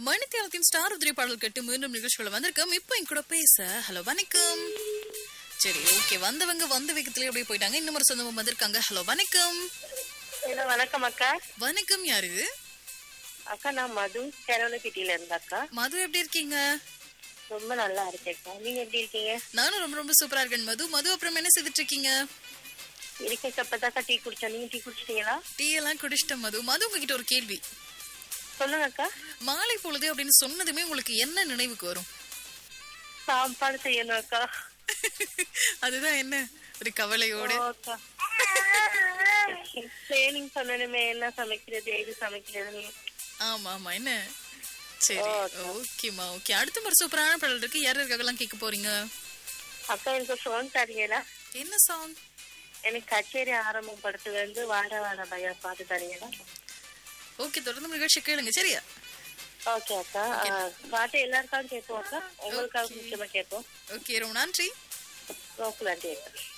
மணித்தியாலத்தின் star உதிரி பாடல் கட்டு மீண்டும் நிகழ்ச்சிகளை வந்திருக்கோம் இப்போ என் கூட பேச ஹலோ வணக்கம் சரி ஓகே வந்தவங்க வந்த வேகத்திலே அப்படியே போயிட்டாங்க இன்னும் ஒரு சொந்தமும் வந்திருக்காங்க ஹலோ வணக்கம் ஹலோ வணக்கம் அக்கா வணக்கம் யார் இது அக்கா நான் மது கேரளப்பிட்டியில இருந்து அக்கா மது எப்படி இருக்கீங்க ரொம்ப நல்லா இருக்கேன்க்கா நீங்க எப்படி இருக்கீங்க நானும் ரொம்ப ரொம்ப சூப்பரா இருக்கேன் மது மது அப்புறம் என்ன செய்துட்டு இருக்கீங்க இருக்கேன் இப்பதாக்கா டீ குடிச்சேன் நீங்க டீ குடிச்சிட்டீங்களா டீ எல்லாம் குடிச்சிட்டேன் மது மது உங்ககிட்ட ஒரு கேள்வி சொல்லுங்க அக்கா மாலை பொழுது அப்படின்னு சொன்னதுமே உங்களுக்கு என்ன நினைவுக்கு வரும் சாப்பாடு செய்யணும் அக்கா அதுதான் என்ன ஒரு கவலையோட ஓ, அக்கா ட்ரைனிங் பண்ணணுமே என்ன சமைக்கிறது எது சமைக்கிறது ஆமா ஆமா என்ன சரி ஓகேமா ஓகே அடுத்த ஒரு சூப்பரான பாடல் இருக்கு யார் இருக்காங்கலாம் கேட்க போறீங்க அக்கா எனக்கு ஃபோன் தரீங்களா என்ன சாங் எனக்கு கச்சேரி ஆரம்பம் படத்துல இருந்து வார வார பையா பாட்டு தரீங்களா ஓகே தொடர்ந்து நிகழ்ச்சி கேளுங்க சரியா ஓகே அக்கா ஆ, பாட்டு எல்லாருக்காகவும் கேட்போம் அக்கா உங்களுக்காக முக்கியமா கேட்போம் ஓகே ரொம்ப நன்றி ரொம்ப நன்றி அக்கா